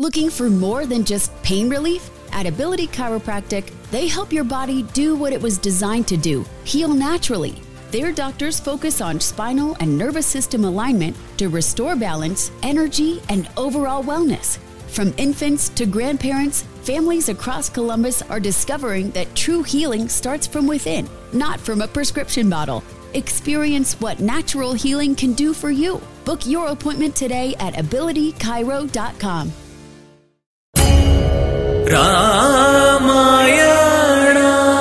Looking for more than just pain relief? At Ability Chiropractic, they help your body do what it was designed to do heal naturally. Their doctors focus on spinal and nervous system alignment to restore balance, energy, and overall wellness. From infants to grandparents, families across Columbus are discovering that true healing starts from within, not from a prescription bottle. Experience what natural healing can do for you. Book your appointment today at abilitycairo.com. Ramayana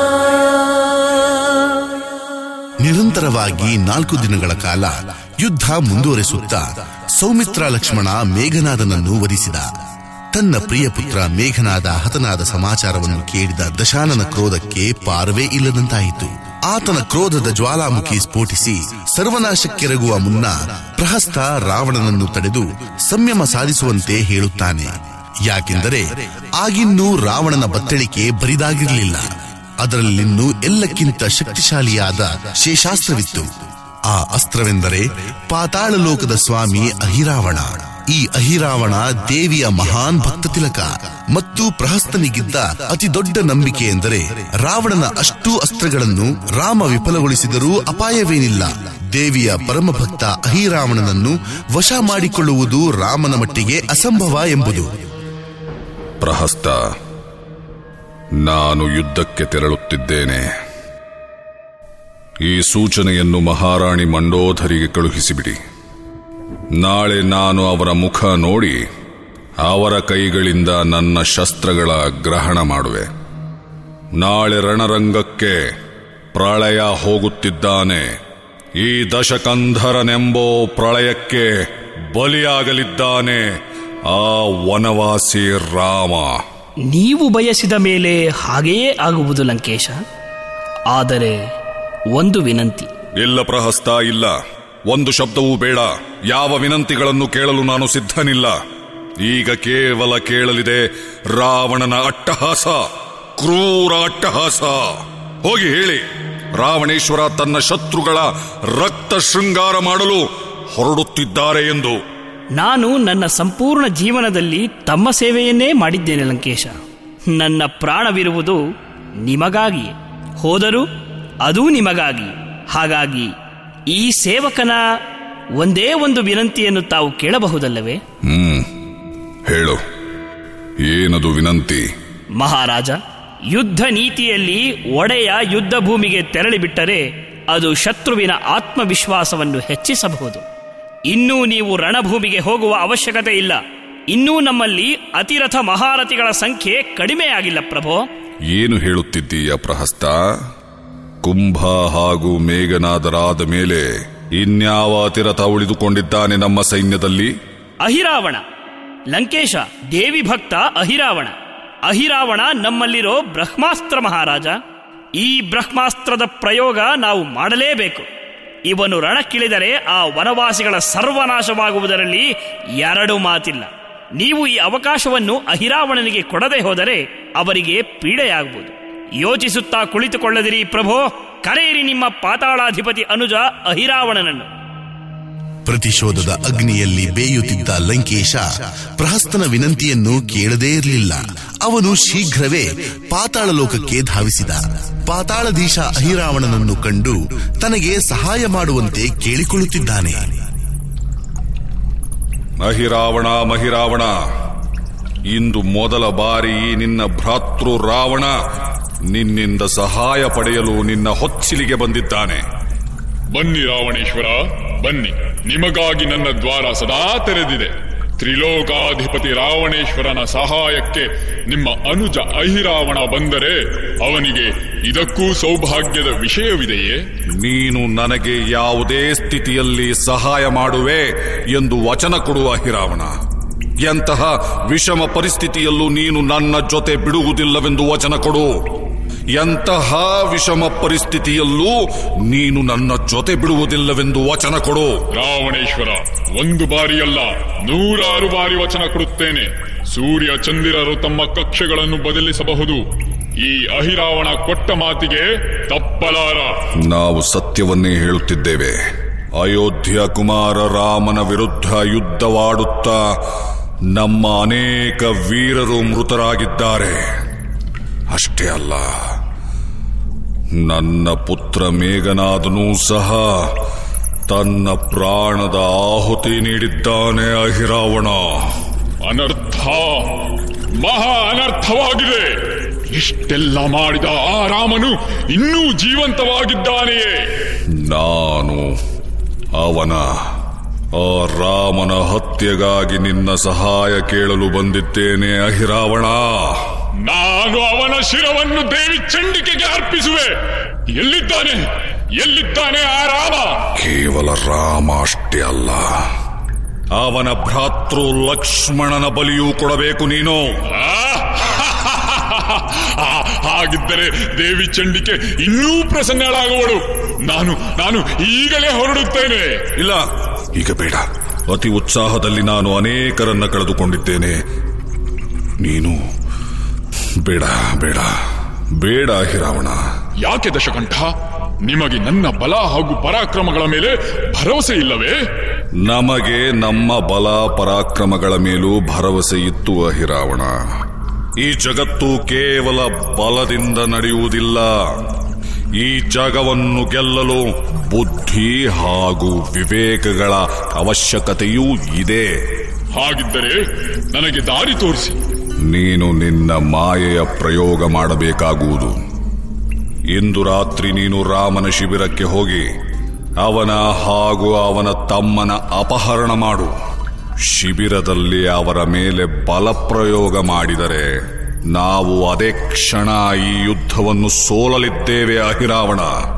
ನಿರಂತರವಾಗಿ ನಾಲ್ಕು ದಿನಗಳ ಕಾಲ ಯುದ್ಧ ಮುಂದುವರೆಸುತ್ತಾ ಸೌಮಿತ್ರ ಲಕ್ಷ್ಮಣ ಮೇಘನಾದನನ್ನು ವಧಿಸಿದ ತನ್ನ ಪ್ರಿಯ ಪುತ್ರ ಮೇಘನಾದ ಹತನಾದ ಸಮಾಚಾರವನ್ನು ಕೇಳಿದ ದಶಾನನ ಕ್ರೋಧಕ್ಕೆ ಪಾರವೇ ಇಲ್ಲದಂತಾಯಿತು ಆತನ ಕ್ರೋಧದ ಜ್ವಾಲಾಮುಖಿ ಸ್ಫೋಟಿಸಿ ಸರ್ವನಾಶಕ್ಕೆರಗುವ ಮುನ್ನ ಪ್ರಹಸ್ತ ರಾವಣನನ್ನು ತಡೆದು ಸಂಯಮ ಸಾಧಿಸುವಂತೆ ಹೇಳುತ್ತಾನೆ ಯಾಕೆಂದರೆ ಆಗಿನ್ನೂ ರಾವಣನ ಬತ್ತಳಿಕೆ ಬರಿದಾಗಿರಲಿಲ್ಲ ಅದರಲ್ಲಿನ್ನೂ ಎಲ್ಲಕ್ಕಿಂತ ಶಕ್ತಿಶಾಲಿಯಾದ ಶೇಷಾಸ್ತ್ರವಿತ್ತು ಆ ಅಸ್ತ್ರವೆಂದರೆ ಪಾತಾಳ ಲೋಕದ ಸ್ವಾಮಿ ಅಹಿರಾವಣ ಈ ಅಹಿರಾವಣ ದೇವಿಯ ಮಹಾನ್ ಭಕ್ತ ತಿಲಕ ಮತ್ತು ಪ್ರಹಸ್ತನಿಗಿದ್ದ ಅತಿ ದೊಡ್ಡ ನಂಬಿಕೆ ಎಂದರೆ ರಾವಣನ ಅಷ್ಟೂ ಅಸ್ತ್ರಗಳನ್ನು ರಾಮ ವಿಫಲಗೊಳಿಸಿದರೂ ಅಪಾಯವೇನಿಲ್ಲ ದೇವಿಯ ಪರಮಭಕ್ತ ಅಹಿರಾವಣನನ್ನು ವಶ ಮಾಡಿಕೊಳ್ಳುವುದು ರಾಮನ ಮಟ್ಟಿಗೆ ಅಸಂಭವ ಎಂಬುದು ಪ್ರಹಸ್ತ ನಾನು ಯುದ್ಧಕ್ಕೆ ತೆರಳುತ್ತಿದ್ದೇನೆ ಈ ಸೂಚನೆಯನ್ನು ಮಹಾರಾಣಿ ಮಂಡೋಧರಿಗೆ ಕಳುಹಿಸಿಬಿಡಿ ನಾಳೆ ನಾನು ಅವರ ಮುಖ ನೋಡಿ ಅವರ ಕೈಗಳಿಂದ ನನ್ನ ಶಸ್ತ್ರಗಳ ಗ್ರಹಣ ಮಾಡುವೆ ನಾಳೆ ರಣರಂಗಕ್ಕೆ ಪ್ರಳಯ ಹೋಗುತ್ತಿದ್ದಾನೆ ಈ ದಶಕಂಧರನೆಂಬೋ ಪ್ರಳಯಕ್ಕೆ ಬಲಿಯಾಗಲಿದ್ದಾನೆ ಆ ವನವಾಸಿ ರಾಮ ನೀವು ಬಯಸಿದ ಮೇಲೆ ಹಾಗೆಯೇ ಆಗುವುದು ಲಂಕೇಶ ಆದರೆ ಒಂದು ವಿನಂತಿ ಇಲ್ಲ ಪ್ರಹಸ್ತ ಇಲ್ಲ ಒಂದು ಶಬ್ದವೂ ಬೇಡ ಯಾವ ವಿನಂತಿಗಳನ್ನು ಕೇಳಲು ನಾನು ಸಿದ್ಧನಿಲ್ಲ ಈಗ ಕೇವಲ ಕೇಳಲಿದೆ ರಾವಣನ ಅಟ್ಟಹಾಸ ಕ್ರೂರ ಅಟ್ಟಹಾಸ ಹೋಗಿ ಹೇಳಿ ರಾವಣೇಶ್ವರ ತನ್ನ ಶತ್ರುಗಳ ರಕ್ತ ಶೃಂಗಾರ ಮಾಡಲು ಹೊರಡುತ್ತಿದ್ದಾರೆ ಎಂದು ನಾನು ನನ್ನ ಸಂಪೂರ್ಣ ಜೀವನದಲ್ಲಿ ತಮ್ಮ ಸೇವೆಯನ್ನೇ ಮಾಡಿದ್ದೇನೆ ಲಂಕೇಶ ನನ್ನ ಪ್ರಾಣವಿರುವುದು ನಿಮಗಾಗಿ ಹೋದರೂ ಅದೂ ನಿಮಗಾಗಿ ಹಾಗಾಗಿ ಈ ಸೇವಕನ ಒಂದೇ ಒಂದು ವಿನಂತಿಯನ್ನು ತಾವು ಕೇಳಬಹುದಲ್ಲವೇ ಹ್ಮ್ ಹೇಳು ಏನದು ವಿನಂತಿ ಮಹಾರಾಜ ಯುದ್ಧ ನೀತಿಯಲ್ಲಿ ಒಡೆಯ ಯುದ್ಧ ಭೂಮಿಗೆ ತೆರಳಿಬಿಟ್ಟರೆ ಅದು ಶತ್ರುವಿನ ಆತ್ಮವಿಶ್ವಾಸವನ್ನು ಹೆಚ್ಚಿಸಬಹುದು ಇನ್ನೂ ನೀವು ರಣಭೂಮಿಗೆ ಹೋಗುವ ಅವಶ್ಯಕತೆ ಇಲ್ಲ ಇನ್ನೂ ನಮ್ಮಲ್ಲಿ ಅತಿರಥ ಮಹಾರಥಿಗಳ ಸಂಖ್ಯೆ ಕಡಿಮೆಯಾಗಿಲ್ಲ ಪ್ರಭೋ ಏನು ಹೇಳುತ್ತಿದ್ದೀಯ ಪ್ರಹಸ್ತ ಕುಂಭ ಹಾಗೂ ಮೇಘನಾದರಾದ ಮೇಲೆ ಇನ್ಯಾವ ಅತಿರಥ ಉಳಿದುಕೊಂಡಿದ್ದಾನೆ ನಮ್ಮ ಸೈನ್ಯದಲ್ಲಿ ಅಹಿರಾವಣ ಲಂಕೇಶ ದೇವಿ ಭಕ್ತ ಅಹಿರಾವಣ ಅಹಿರಾವಣ ನಮ್ಮಲ್ಲಿರೋ ಬ್ರಹ್ಮಾಸ್ತ್ರ ಮಹಾರಾಜ ಈ ಬ್ರಹ್ಮಾಸ್ತ್ರದ ಪ್ರಯೋಗ ನಾವು ಮಾಡಲೇಬೇಕು ಇವನು ರಣಕ್ಕಿಳಿದರೆ ಆ ವನವಾಸಿಗಳ ಸರ್ವನಾಶವಾಗುವುದರಲ್ಲಿ ಎರಡು ಮಾತಿಲ್ಲ ನೀವು ಈ ಅವಕಾಶವನ್ನು ಅಹಿರಾವಣನಿಗೆ ಕೊಡದೆ ಹೋದರೆ ಅವರಿಗೆ ಪೀಡೆಯಾಗುವುದು ಯೋಚಿಸುತ್ತಾ ಕುಳಿತುಕೊಳ್ಳದಿರಿ ಪ್ರಭೋ ಕರೆಯಿರಿ ನಿಮ್ಮ ಪಾತಾಳಾಧಿಪತಿ ಅನುಜ ಅಹಿರಾವಣನನ್ನು ಪ್ರತಿಶೋಧದ ಅಗ್ನಿಯಲ್ಲಿ ಬೇಯುತ್ತಿದ್ದ ಲಂಕೇಶ ಪ್ರಹಸ್ತನ ವಿನಂತಿಯನ್ನು ಕೇಳದೇ ಇರಲಿಲ್ಲ ಅವನು ಶೀಘ್ರವೇ ಪಾತಾಳ ಲೋಕಕ್ಕೆ ಧಾವಿಸಿದ ಪಾತಾಳಧೀಶ ಅಹಿರಾವಣನನ್ನು ಕಂಡು ತನಗೆ ಸಹಾಯ ಮಾಡುವಂತೆ ಕೇಳಿಕೊಳ್ಳುತ್ತಿದ್ದಾನೆ ಅಹಿರಾವಣ ಮಹಿರಾವಣ ಇಂದು ಮೊದಲ ಬಾರಿ ಈ ನಿನ್ನ ಭ್ರಾತೃ ರಾವಣ ನಿನ್ನಿಂದ ಸಹಾಯ ಪಡೆಯಲು ನಿನ್ನ ಹೊಚ್ಚಿಲಿಗೆ ಬಂದಿದ್ದಾನೆ ಬನ್ನಿ ರಾವಣೇಶ್ವರ ಬನ್ನಿ ನಿಮಗಾಗಿ ನನ್ನ ದ್ವಾರ ಸದಾ ತೆರೆದಿದೆ ತ್ರಿಲೋಕಾಧಿಪತಿ ರಾವಣೇಶ್ವರನ ಸಹಾಯಕ್ಕೆ ನಿಮ್ಮ ಅನುಜ ಅಹಿರಾವಣ ಬಂದರೆ ಅವನಿಗೆ ಇದಕ್ಕೂ ಸೌಭಾಗ್ಯದ ವಿಷಯವಿದೆಯೇ ನೀನು ನನಗೆ ಯಾವುದೇ ಸ್ಥಿತಿಯಲ್ಲಿ ಸಹಾಯ ಮಾಡುವೆ ಎಂದು ವಚನ ಕೊಡುವ ಹಿರಾವಣ ಎಂತಹ ವಿಷಮ ಪರಿಸ್ಥಿತಿಯಲ್ಲೂ ನೀನು ನನ್ನ ಜೊತೆ ಬಿಡುವುದಿಲ್ಲವೆಂದು ವಚನ ಕೊಡು ಎಂತಹ ವಿಷಮ ಪರಿಸ್ಥಿತಿಯಲ್ಲೂ ನೀನು ನನ್ನ ಜೊತೆ ಬಿಡುವುದಿಲ್ಲವೆಂದು ವಚನ ಕೊಡು ರಾವಣೇಶ್ವರ ಒಂದು ಬಾರಿಯಲ್ಲ ನೂರಾರು ಬಾರಿ ವಚನ ಕೊಡುತ್ತೇನೆ ಸೂರ್ಯ ಚಂದಿರರು ತಮ್ಮ ಕಕ್ಷೆಗಳನ್ನು ಬದಲಿಸಬಹುದು ಈ ಅಹಿರಾವಣ ಕೊಟ್ಟ ಮಾತಿಗೆ ತಪ್ಪಲಾರ ನಾವು ಸತ್ಯವನ್ನೇ ಹೇಳುತ್ತಿದ್ದೇವೆ ಅಯೋಧ್ಯ ಕುಮಾರ ರಾಮನ ವಿರುದ್ಧ ಯುದ್ಧವಾಡುತ್ತಾ ನಮ್ಮ ಅನೇಕ ವೀರರು ಮೃತರಾಗಿದ್ದಾರೆ ಅಷ್ಟೇ ಅಲ್ಲ ನನ್ನ ಪುತ್ರ ಮೇಘನಾದನೂ ಸಹ ತನ್ನ ಪ್ರಾಣದ ಆಹುತಿ ನೀಡಿದ್ದಾನೆ ಅಹಿರಾವಣ ಅನರ್ಥ ಮಹಾ ಅನರ್ಥವಾಗಿದೆ ಇಷ್ಟೆಲ್ಲ ಮಾಡಿದ ಆ ರಾಮನು ಇನ್ನೂ ಜೀವಂತವಾಗಿದ್ದಾನೆಯೇ ನಾನು ಅವನ ಆ ರಾಮನ ಹತ್ಯೆಗಾಗಿ ನಿನ್ನ ಸಹಾಯ ಕೇಳಲು ಬಂದಿದ್ದೇನೆ ಅಹಿರಾವಣ ನಾನು ಅವನ ಶಿರವನ್ನು ದೇವಿ ಚಂಡಿಕೆಗೆ ಅರ್ಪಿಸುವೆ ಎಲ್ಲಿದ್ದಾನೆ ಎಲ್ಲಿದ್ದಾನೆ ಆ ರಾಮ ಕೇವಲ ರಾಮ ಅಷ್ಟೇ ಅಲ್ಲ ಅವನ ಭ್ರಾತೃ ಲಕ್ಷ್ಮಣನ ಬಲಿಯೂ ಕೊಡಬೇಕು ನೀನು ಆ, ಹಾಗಿದ್ದರೆ ದೇವಿ ಚಂಡಿಕೆ ಇನ್ನೂ ಪ್ರಸನ್ನಳಾಗುವಳು ನಾನು ನಾನು ಈಗಲೇ ಹೊರಡುತ್ತೇನೆ ಇಲ್ಲ ಈಗ ಬೇಡ ಅತಿ ಉತ್ಸಾಹದಲ್ಲಿ ನಾನು ಅನೇಕರನ್ನ ಕಳೆದುಕೊಂಡಿದ್ದೇನೆ ನೀನು ಬೇಡ ಬೇಡ ಬೇಡ ಹಿರಾವಣ ಯಾಕೆ ದಶಕಂಠ ನಿಮಗೆ ನನ್ನ ಬಲ ಹಾಗೂ ಪರಾಕ್ರಮಗಳ ಮೇಲೆ ಭರವಸೆ ಇಲ್ಲವೇ ನಮಗೆ ನಮ್ಮ ಬಲ ಪರಾಕ್ರಮಗಳ ಮೇಲೂ ಭರವಸೆ ಇತ್ತು ಅಹಿರಾವಣ ಈ ಜಗತ್ತು ಕೇವಲ ಬಲದಿಂದ ನಡೆಯುವುದಿಲ್ಲ ಈ ಜಗವನ್ನು ಗೆಲ್ಲಲು ಬುದ್ಧಿ ಹಾಗೂ ವಿವೇಕಗಳ ಅವಶ್ಯಕತೆಯೂ ಇದೆ ಹಾಗಿದ್ದರೆ ನನಗೆ ದಾರಿ ತೋರಿಸಿ ನೀನು ನಿನ್ನ ಮಾಯೆಯ ಪ್ರಯೋಗ ಮಾಡಬೇಕಾಗುವುದು ಇಂದು ರಾತ್ರಿ ನೀನು ರಾಮನ ಶಿಬಿರಕ್ಕೆ ಹೋಗಿ ಅವನ ಹಾಗೂ ಅವನ ತಮ್ಮನ ಅಪಹರಣ ಮಾಡು ಶಿಬಿರದಲ್ಲಿ ಅವರ ಮೇಲೆ ಬಲಪ್ರಯೋಗ ಮಾಡಿದರೆ ನಾವು ಅದೇ ಕ್ಷಣ ಈ ಯುದ್ಧವನ್ನು ಸೋಲಲಿದ್ದೇವೆ ಅಹಿರಾವಣ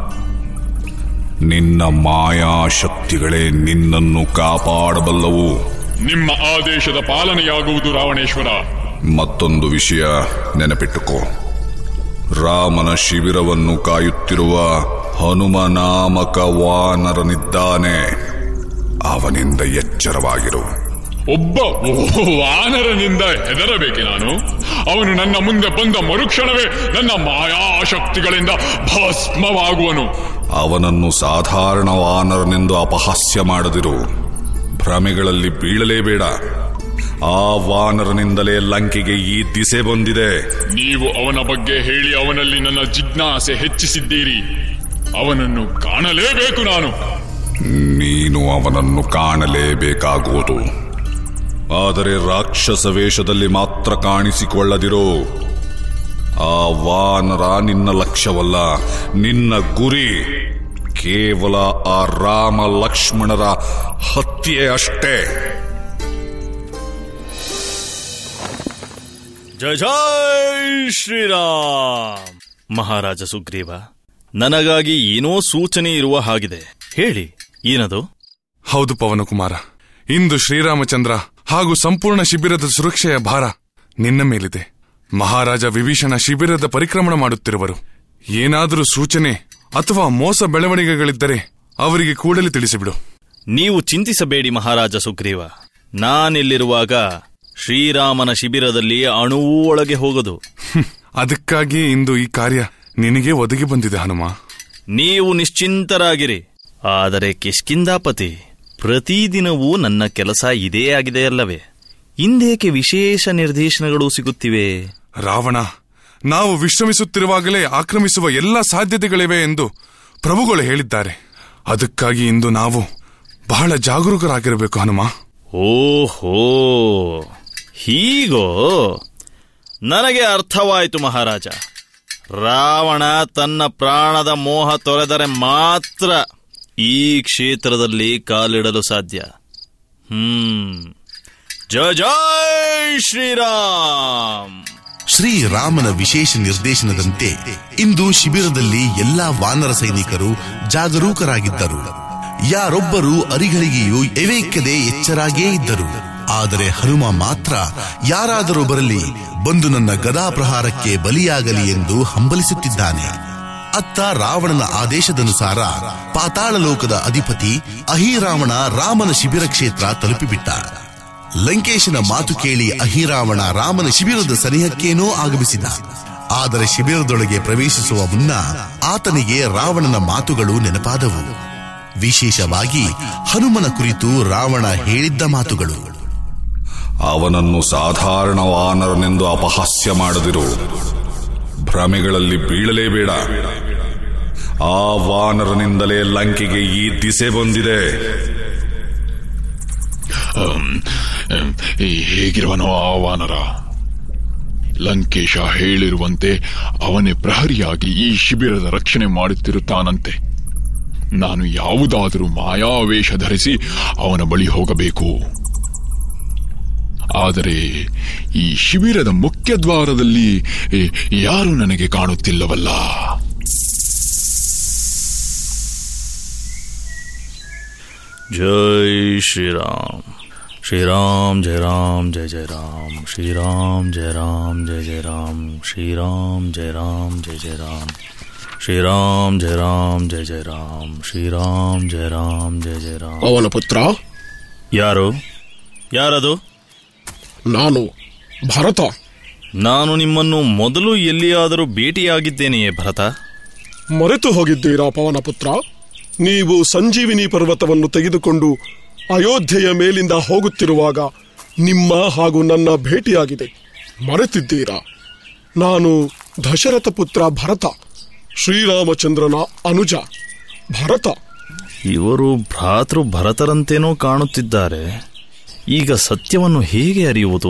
ನಿನ್ನ ಮಾಯಾಶಕ್ತಿಗಳೇ ನಿನ್ನನ್ನು ಕಾಪಾಡಬಲ್ಲವು ನಿಮ್ಮ ಆದೇಶದ ಪಾಲನೆಯಾಗುವುದು ರಾವಣೇಶ್ವರ ಮತ್ತೊಂದು ವಿಷಯ ನೆನಪಿಟ್ಟುಕೋ ರಾಮನ ಶಿಬಿರವನ್ನು ಕಾಯುತ್ತಿರುವ ಹನುಮ ನಾಮಕ ವಾನರನಿದ್ದಾನೆ ಅವನಿಂದ ಎಚ್ಚರವಾಗಿರು ಒಬ್ಬ ವಾನರನಿಂದ ಹೆದರಬೇಕೆ ನಾನು ಅವನು ನನ್ನ ಮುಂದೆ ಬಂದ ಮರುಕ್ಷಣವೇ ನನ್ನ ಮಾಯಾಶಕ್ತಿಗಳಿಂದ ಭಸ್ಮವಾಗುವನು ಅವನನ್ನು ಸಾಧಾರಣ ವಾನರನೆಂದು ಅಪಹಾಸ್ಯ ಮಾಡದಿರು ಭ್ರಮೆಗಳಲ್ಲಿ ಬೀಳಲೇಬೇಡ ಆ ವಾನರನಿಂದಲೇ ಲಂಕೆಗೆ ಈ ದಿಸೆ ಬಂದಿದೆ ನೀವು ಅವನ ಬಗ್ಗೆ ಹೇಳಿ ಅವನಲ್ಲಿ ನನ್ನ ಜಿಜ್ಞಾಸೆ ಹೆಚ್ಚಿಸಿದ್ದೀರಿ ಅವನನ್ನು ಕಾಣಲೇಬೇಕು ನಾನು ನೀನು ಅವನನ್ನು ಕಾಣಲೇಬೇಕಾಗುವುದು ಆದರೆ ರಾಕ್ಷಸ ವೇಷದಲ್ಲಿ ಮಾತ್ರ ಕಾಣಿಸಿಕೊಳ್ಳದಿರೋ ಆ ವಾನರ ನಿನ್ನ ಲಕ್ಷ್ಯವಲ್ಲ ನಿನ್ನ ಗುರಿ ಕೇವಲ ಆ ರಾಮ ಲಕ್ಷ್ಮಣರ ಹತ್ಯೆ ಅಷ್ಟೇ ಜಯ ಜೈ ಶ್ರೀರಾಮ್ ಮಹಾರಾಜ ಸುಗ್ರೀವ ನನಗಾಗಿ ಏನೋ ಸೂಚನೆ ಇರುವ ಹಾಗಿದೆ ಹೇಳಿ ಏನದು ಹೌದು ಪವನಕುಮಾರ ಇಂದು ಶ್ರೀರಾಮಚಂದ್ರ ಹಾಗೂ ಸಂಪೂರ್ಣ ಶಿಬಿರದ ಸುರಕ್ಷೆಯ ಭಾರ ನಿನ್ನ ಮೇಲಿದೆ ಮಹಾರಾಜ ವಿಭೀಷಣ ಶಿಬಿರದ ಪರಿಕ್ರಮಣ ಮಾಡುತ್ತಿರುವರು ಏನಾದರೂ ಸೂಚನೆ ಅಥವಾ ಮೋಸ ಬೆಳವಣಿಗೆಗಳಿದ್ದರೆ ಅವರಿಗೆ ಕೂಡಲೇ ತಿಳಿಸಿಬಿಡು ನೀವು ಚಿಂತಿಸಬೇಡಿ ಮಹಾರಾಜ ಸುಗ್ರೀವ ನಾನಿಲ್ಲಿರುವಾಗ ಶ್ರೀರಾಮನ ಶಿಬಿರದಲ್ಲಿ ಅಣುವೂ ಒಳಗೆ ಹೋಗದು ಹ್ಮ್, ಅದಕ್ಕಾಗಿ ಇಂದು ಈ ಕಾರ್ಯ ನಿನಗೆ ಒದಗಿ ಬಂದಿದೆ ಹನುಮ ನೀವು ನಿಶ್ಚಿಂತರಾಗಿರಿ ಆದರೆ ಕಿಷ್ಕಿಂದಾಪತಿ ಪ್ರತಿದಿನವೂ ನನ್ನ ಕೆಲಸ ಇದೇ ಆಗಿದೆಯಲ್ಲವೇ ಇಂದೇಕೆ ವಿಶೇಷ ನಿರ್ದೇಶನಗಳು ಸಿಗುತ್ತಿವೆ ರಾವಣ ನಾವು ವಿಶ್ರಮಿಸುತ್ತಿರುವಾಗಲೇ ಆಕ್ರಮಿಸುವ ಎಲ್ಲ ಸಾಧ್ಯತೆಗಳಿವೆ ಎಂದು ಪ್ರಭುಗಳು ಹೇಳಿದ್ದಾರೆ ಅದಕ್ಕಾಗಿ ಇಂದು ನಾವು ಬಹಳ ಜಾಗರೂಕರಾಗಿರಬೇಕು ಹನುಮ ಓಹೋ ಹೀಗೋ ನನಗೆ ಅರ್ಥವಾಯಿತು ಮಹಾರಾಜ ರಾವಣ ತನ್ನ ಪ್ರಾಣದ ಮೋಹ ತೊರೆದರೆ ಮಾತ್ರ ಈ ಕ್ಷೇತ್ರದಲ್ಲಿ ಕಾಲಿಡಲು ಸಾಧ್ಯ ಹ್ಮ್ ಜಯ ಜೈ ಶ್ರೀರಾಮ್ ಶ್ರೀರಾಮನ ವಿಶೇಷ ನಿರ್ದೇಶನದಂತೆ ಇಂದು ಶಿಬಿರದಲ್ಲಿ ಎಲ್ಲಾ ವಾನರ ಸೈನಿಕರು ಜಾಗರೂಕರಾಗಿದ್ದರು ಯಾರೊಬ್ಬರು ಅರಿಗಳಿಗೆಯೂ ಎವೇಕ್ಕದೆ ಎಚ್ಚರಾಗೇ ಇದ್ದರು ಆದರೆ ಹನುಮ ಮಾತ್ರ ಯಾರಾದರೂ ಬರಲಿ ಬಂದು ನನ್ನ ಗದಾ ಪ್ರಹಾರಕ್ಕೆ ಬಲಿಯಾಗಲಿ ಎಂದು ಹಂಬಲಿಸುತ್ತಿದ್ದಾನೆ ಅತ್ತ ರಾವಣನ ಆದೇಶದನುಸಾರ ಪಾತಾಳ ಲೋಕದ ಅಧಿಪತಿ ಅಹಿರಾವಣ ರಾಮನ ಶಿಬಿರ ಕ್ಷೇತ್ರ ತಲುಪಿಬಿಟ್ಟ ಲಂಕೇಶನ ಮಾತು ಕೇಳಿ ಅಹಿರಾವಣ ರಾಮನ ಶಿಬಿರದ ಸನಿಹಕ್ಕೇನೋ ಆಗಮಿಸಿದ ಆದರೆ ಶಿಬಿರದೊಳಗೆ ಪ್ರವೇಶಿಸುವ ಮುನ್ನ ಆತನಿಗೆ ರಾವಣನ ಮಾತುಗಳು ನೆನಪಾದವು ವಿಶೇಷವಾಗಿ ಹನುಮನ ಕುರಿತು ರಾವಣ ಹೇಳಿದ್ದ ಮಾತುಗಳು ಅವನನ್ನು ಸಾಧಾರಣ ವಾನರನೆಂದು ಅಪಹಾಸ್ಯ ಮಾಡದಿರು ಭ್ರಮೆಗಳಲ್ಲಿ ಬೀಳಲೇಬೇಡ ಆ ವಾನರನಿಂದಲೇ ಲಂಕೆಗೆ ಈ ದಿಸೆ ಬಂದಿದೆ ಅಮ್, ಅಮ್, ಈ ಹೇಗಿರುವನೋ ಆ ವಾನರ ಲಂಕೇಶ ಹೇಳಿರುವಂತೆ ಅವನೇ ಪ್ರಹರಿಯಾಗಿ ಈ ಶಿಬಿರದ ರಕ್ಷಣೆ ಮಾಡುತ್ತಿರುತ್ತಾನಂತೆ ನಾನು ಯಾವುದಾದರೂ ಮಾಯಾವೇಶ ಧರಿಸಿ ಅವನ ಬಳಿ ಹೋಗಬೇಕು ಆದರೆ ಈ ಶಿಬಿರದ ಮುಖ್ಯ ದ್ವಾರದಲ್ಲಿ ಎ, ಯಾರೂ ನನಗೆ ಕಾಣುತ್ತಿಲ್ಲವಲ್ಲ ಜೈ ಶ್ರೀರಾಮ್ ಶ್ರೀರಾಮ್ ಜಯ ರಾಮ್ ಜಯ ಜಯ ರಾಮ್ ಶ್ರೀರಾಮ್ ಜಯ ರಾಮ್ ಜಯ ಜಯ ರಾಮ್ ಶ್ರೀರಾಮ್ ಜಯ ರಾಮ್ ಜಯ ಜಯ ರಾಮ್ ಶ್ರೀರಾಮ್ ಜಯ ರಾಮ್ ಜಯ ಜಯ ರಾಮ್ ಶ್ರೀರಾಮ್ ಜಯ ರಾಮ್ ಜಯ ಜಯ ರಾಮ್ ಅವನ ಪುತ್ರ ಯಾರು ಯಾರದು ನಾನು ಭರತ ನಾನು ನಿಮ್ಮನ್ನು ಮೊದಲು ಎಲ್ಲಿಯಾದರೂ ಭೇಟಿಯಾಗಿದ್ದೇನೆಯೇ ಭರತ ಮರೆತು ಹೋಗಿದ್ದೀರಾ ಪವನ ಪುತ್ರ ನೀವು ಸಂಜೀವಿನಿ ಪರ್ವತವನ್ನು ತೆಗೆದುಕೊಂಡು ಅಯೋಧ್ಯೆಯ ಮೇಲಿಂದ ಹೋಗುತ್ತಿರುವಾಗ ನಿಮ್ಮ ಹಾಗೂ ನನ್ನ ಭೇಟಿಯಾಗಿದೆ ಮರೆತಿದ್ದೀರಾ ನಾನು ದಶರಥ ಪುತ್ರ ಭರತ ಶ್ರೀರಾಮಚಂದ್ರನ ಅನುಜ ಭರತ ಇವರು ಭ್ರಾತೃ ಭರತರಂತೇನೋ ಕಾಣುತ್ತಿದ್ದಾರೆ ಈಗ ಸತ್ಯವನ್ನು ಹೇಗೆ ಅರಿಯುವುದು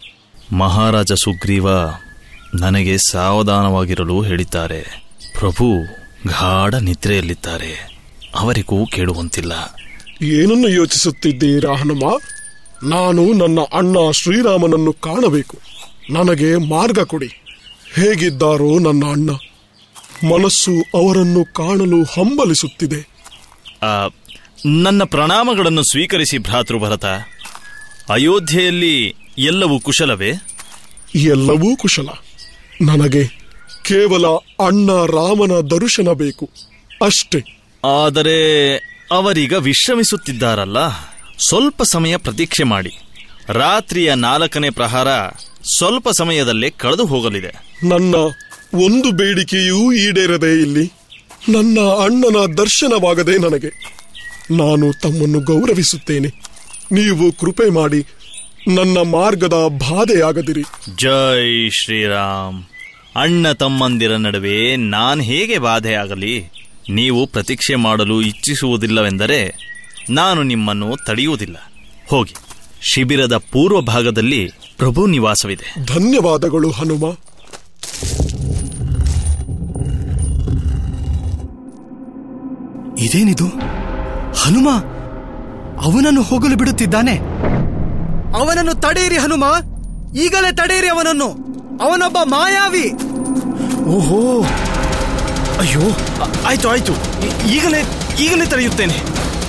ಮಹಾರಾಜ ಸುಗ್ರೀವ ನನಗೆ ಸಾವಧಾನವಾಗಿರಲು ಹೇಳಿದ್ದಾರೆ ಪ್ರಭು ಗಾಢ ನಿದ್ರೆಯಲ್ಲಿದ್ದಾರೆ ಅವರಿಗೂ ಕೇಳುವಂತಿಲ್ಲ ಏನನ್ನು ಯೋಚಿಸುತ್ತಿದ್ದೀರಾ ಹನುಮ ನಾನು ನನ್ನ ಅಣ್ಣ ಶ್ರೀರಾಮನನ್ನು ಕಾಣಬೇಕು ನನಗೆ ಮಾರ್ಗ ಕೊಡಿ ಹೇಗಿದ್ದಾರೋ ನನ್ನ ಅಣ್ಣ ಮನಸ್ಸು ಅವರನ್ನು ಕಾಣಲು ಹಂಬಲಿಸುತ್ತಿದೆ ಆ, ನನ್ನ ಪ್ರಣಾಮಗಳನ್ನು ಸ್ವೀಕರಿಸಿ ಭ್ರಾತೃ ಭರತ ಅಯೋಧ್ಯೆಯಲ್ಲಿ ಎಲ್ಲವೂ ಕುಶಲವೇ ಎಲ್ಲವೂ ಕುಶಲ ನನಗೆ ಕೇವಲ ಅಣ್ಣ ರಾಮನ ದರ್ಶನ ಬೇಕು ಅಷ್ಟೇ ಆದರೆ ಅವರೀಗ ವಿಶ್ರಮಿಸುತ್ತಿದ್ದಾರಲ್ಲ ಸ್ವಲ್ಪ ಸಮಯ ಪ್ರತೀಕ್ಷೆ ಮಾಡಿ ರಾತ್ರಿಯ ನಾಲ್ಕನೇ ಪ್ರಹಾರ ಸ್ವಲ್ಪ ಸಮಯದಲ್ಲೇ ಕಳೆದು ಹೋಗಲಿದೆ ನನ್ನ ಒಂದು ಬೇಡಿಕೆಯೂ ಈಡೇರದೆ ಇಲ್ಲಿ ನನ್ನ ಅಣ್ಣನ ದರ್ಶನವಾಗದೆ ನನಗೆ ನಾನು ತಮ್ಮನ್ನು ಗೌರವಿಸುತ್ತೇನೆ ನೀವು ಕೃಪೆ ಮಾಡಿ ನನ್ನ ಮಾರ್ಗದ ಬಾಧೆಯಾಗದಿರಿ ಜೈ ಶ್ರೀರಾಮ್ ಅಣ್ಣ ತಮ್ಮಂದಿರ ನಡುವೆ ನಾನು ಹೇಗೆ ಬಾಧೆಯಾಗಲಿ ನೀವು ಪ್ರತೀಕ್ಷೆ ಮಾಡಲು ಇಚ್ಛಿಸುವುದಿಲ್ಲವೆಂದರೆ ನಾನು ನಿಮ್ಮನ್ನು ತಡೆಯುವುದಿಲ್ಲ ಹೋಗಿ ಶಿಬಿರದ ಪೂರ್ವ ಭಾಗದಲ್ಲಿ ಪ್ರಭು ನಿವಾಸವಿದೆ ಧನ್ಯವಾದಗಳು ಹನುಮ ಇದೇನಿದು ಹನುಮ ಅವನನ್ನು ಹೋಗಲು ಬಿಡುತ್ತಿದ್ದಾನೆ ಅವನನ್ನು ತಡೆಯಿರಿ ಹನುಮ ಈಗಲೇ ತಡೆಯಿರಿ ಅವನನ್ನು ಅವನೊಬ್ಬ ಮಾಯಾವಿ ಓಹೋ ಅಯ್ಯೋ ಆ- ಆಯ್ತು ಆಯ್ತು ಈ- ಈಗಲೇ ಈಗಲೇ ತಡೆಯುತ್ತೇನೆ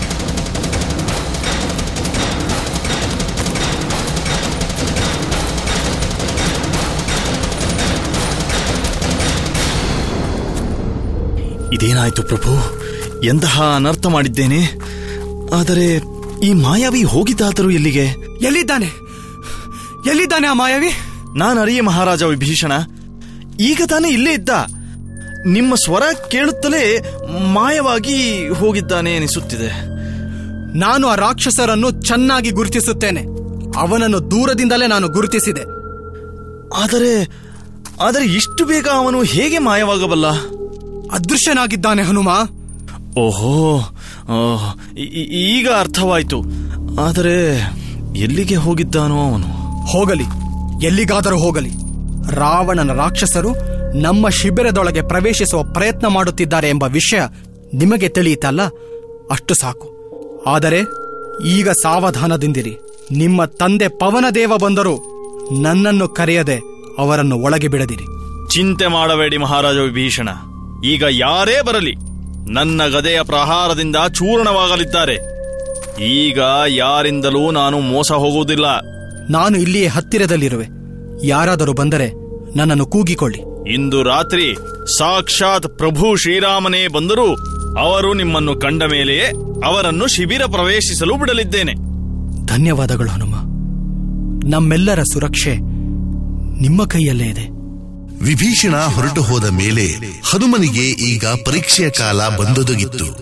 ಇದೇನಾಯ್ತು ಪ್ರಭು ಎಂತಹ ಅನರ್ಥ ಮಾಡಿದ್ದೇನೆ ಆದರೆ ಈ ಮಾಯಾವಿ ಹೋಗಿದ್ದಾದರೂ ಎಲ್ಲಿಗೆ ಎಲ್ಲಿದ್ದಾನೆ ಎಲ್ಲಿದ್ದಾನೆ ಆ ಮಾಯಾವಿ ನಾನು ಅರಿಯೆ ಮಹಾರಾಜ ವಿಭೀಷಣ ಈಗ ತಾನೇ ಇಲ್ಲೇ ಇದ್ದ ನಿಮ್ಮ ಸ್ವರ ಕೇಳುತ್ತಲೇ ಮಾಯವಾಗಿ ಹೋಗಿದ್ದಾನೆ ಅನಿಸುತ್ತಿದೆ ನಾನು ಆ ರಾಕ್ಷಸರನ್ನು ಚೆನ್ನಾಗಿ ಗುರುತಿಸುತ್ತೇನೆ ಅವನನ್ನು ದೂರದಿಂದಲೇ ನಾನು ಗುರುತಿಸಿದೆ ಆದರೆ ಆದರೆ ಇಷ್ಟು ಬೇಗ ಅವನು ಹೇಗೆ ಮಾಯವಾಗಬಲ್ಲ ಅದೃಶ್ಯನಾಗಿದ್ದಾನೆ ಹನುಮ ಓಹೋ ಆಹ್, ಈ- ಈ- ಈಗ ಅರ್ಥವಾಯ್ತು ಆದರೆ ಎಲ್ಲಿಗೆ ಹೋಗಿದ್ದಾನೋ ಅವನು ಹೋಗಲಿ ಎಲ್ಲಿಗಾದರೂ ಹೋಗಲಿ ರಾವಣನ ರಾಕ್ಷಸರು ನಮ್ಮ ಶಿಬಿರದೊಳಗೆ ಪ್ರವೇಶಿಸುವ ಪ್ರಯತ್ನ ಮಾಡುತ್ತಿದ್ದಾರೆ ಎಂಬ ವಿಷಯ ನಿಮಗೆ ತಿಳಿಯಿತಲ್ಲ ಅಷ್ಟು ಸಾಕು ಆದರೆ ಈಗ ಸಾವಧಾನದಿಂದಿರಿ ನಿಮ್ಮ ತಂದೆ ಪವನದೇವ ಬಂದರೂ ನನ್ನನ್ನು ಕರೆಯದೆ ಅವರನ್ನು ಒಳಗೆ ಬಿಡದಿರಿ ಚಿಂತೆ ಮಾಡಬೇಡಿ ಮಹಾರಾಜ ವಿಭೀಷಣ ಈಗ ಯಾರೇ ಬರಲಿ ನನ್ನ ಗದೆಯ ಪ್ರಹಾರದಿಂದ ಚೂರ್ಣವಾಗಲಿದ್ದಾರೆ ಈಗ ಯಾರಿಂದಲೂ ನಾನು ಮೋಸ ಹೋಗುವುದಿಲ್ಲ ನಾನು ಇಲ್ಲಿಯೇ ಹತ್ತಿರದಲ್ಲಿರುವೆ ಯಾರಾದರೂ ಬಂದರೆ ನನ್ನನ್ನು ಕೂಗಿಕೊಳ್ಳಿ ಇಂದು ರಾತ್ರಿ ಸಾಕ್ಷಾತ್ ಪ್ರಭು ಶ್ರೀರಾಮನೇ ಬಂದರೂ ಅವರು ನಿಮ್ಮನ್ನು ಕಂಡ ಮೇಲೆಯೇ ಅವರನ್ನು ಶಿಬಿರ ಪ್ರವೇಶಿಸಲು ಬಿಡಲಿದ್ದೇನೆ ಧನ್ಯವಾದಗಳು ಹನುಮ ನಮ್ಮೆಲ್ಲರ ಸುರಕ್ಷೆ ನಿಮ್ಮ ಕೈಯಲ್ಲೇ ಇದೆ ವಿಭೀಷಣ ಹೊರಟು ಹೋದ ಮೇಲೆ ಹನುಮನಿಗೆ ಈಗ ಪರೀಕ್ಷೆಯ ಕಾಲ ಬಂದೊದಗಿತ್ತು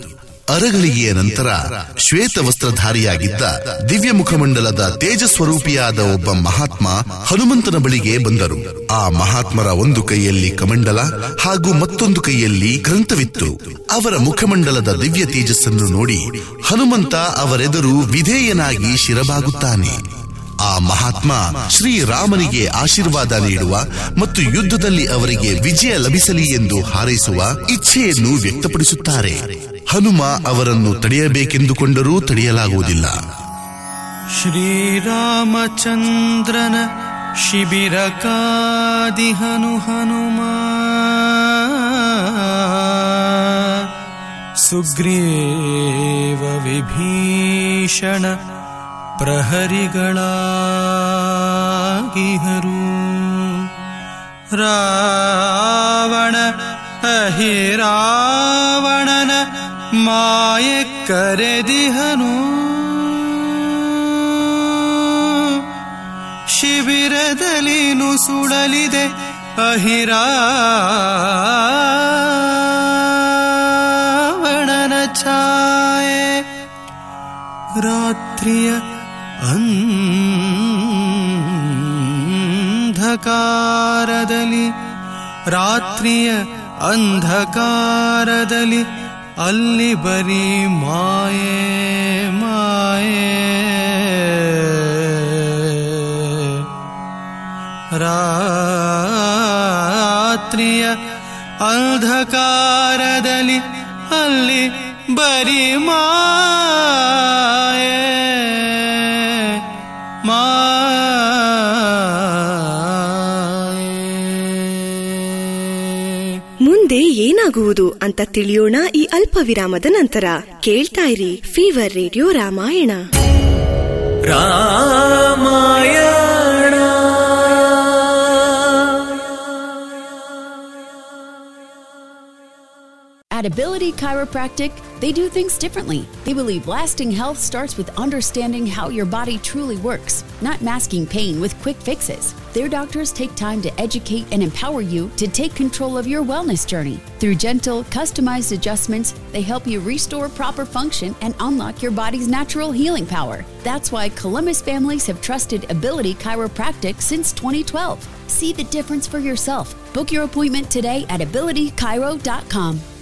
ಅರಗಳಿಗೆಯ ನಂತರ ಶ್ವೇತ ವಸ್ತ್ರಧಾರಿಯಾಗಿದ್ದ ದಿವ್ಯ ಮುಖಮಂಡಲದ ತೇಜಸ್ವರೂಪಿಯಾದ ಒಬ್ಬ ಮಹಾತ್ಮ ಹನುಮಂತನ ಬಳಿಗೆ ಬಂದರು ಆ ಮಹಾತ್ಮರ ಒಂದು ಕೈಯಲ್ಲಿ ಕಮಂಡಲ ಹಾಗೂ ಮತ್ತೊಂದು ಕೈಯಲ್ಲಿ ಗ್ರಂಥವಿತ್ತು ಅವರ ಮುಖಮಂಡಲದ ದಿವ್ಯ ತೇಜಸ್ಸನ್ನು ನೋಡಿ ಹನುಮಂತ ಅವರೆದುರು ವಿಧೇಯನಾಗಿ ಶಿರಬಾಗುತ್ತಾನೆ ಆ ಮಹಾತ್ಮ ಶ್ರೀರಾಮನಿಗೆ ಆಶೀರ್ವಾದ ನೀಡುವ ಮತ್ತು ಯುದ್ಧದಲ್ಲಿ ಅವರಿಗೆ ವಿಜಯ ಲಭಿಸಲಿ ಎಂದು ಹಾರೈಸುವ ಇಚ್ಛೆಯನ್ನು ವ್ಯಕ್ತಪಡಿಸುತ್ತಾರೆ ಹನುಮ ಅವರನ್ನು ತಡೆಯಬೇಕೆಂದುಕೊಂಡರೂ ತಡೆಯಲಾಗುವುದಿಲ್ಲ ಶ್ರೀರಾಮಚಂದ್ರನ ಶಿಬಿರ ಕಾದಿಹನು ಹನುಮ ಸುಗ್ರೀವ ವಿಭೀಷಣ ಪ್ರಹರಿಗಳಾಗಿಹರು ರಾವಣ ಅಹಿರಾವಣನ ಮಾಯ ಕರೆದಿಹನು ಶಿಬಿರದಲ್ಲಿ ನುಸುಳಲಿದೆ ಅಹಿರಾವಣನ ಛಾಯೆ ರಾತ್ರಿಯ ಅಂಧಕಾರದಲ್ಲಿ ರಾತ್ರಿಯ ಅಂಧಕಾರದಲ್ಲಿ ಅಲ್ಲಿ ಬರೀ ಮಾಯೆ ಮಾಯೆ ರಾತ್ರಿಯ ಅಂಧಕಾರದಲ್ಲಿ ಅಲ್ಲಿ ಬರಿ ಮಾಯೆ ಮಾಯೆ ಮುಂದೆ ಏನಾಗುವುದು ಅಂತ ತಿಳಿಯೋಣ ಈ ಅಲ್ಪ ವಿರಾಮದ ನಂತರ ಕೇಳ್ತಾ ಇರಿ fever radio Ramayana At Ability Chiropractic, they do things differently. They believe lasting health starts with understanding how your body truly works, not masking pain with quick fixes. Their doctors take time to educate and empower you to take control of your wellness journey. Through gentle, customized adjustments, they help you restore proper function and unlock your body's natural healing power. That's why Columbus families have trusted Ability Chiropractic since 2012. See the difference for yourself. Book your appointment today at abilitychiro.com.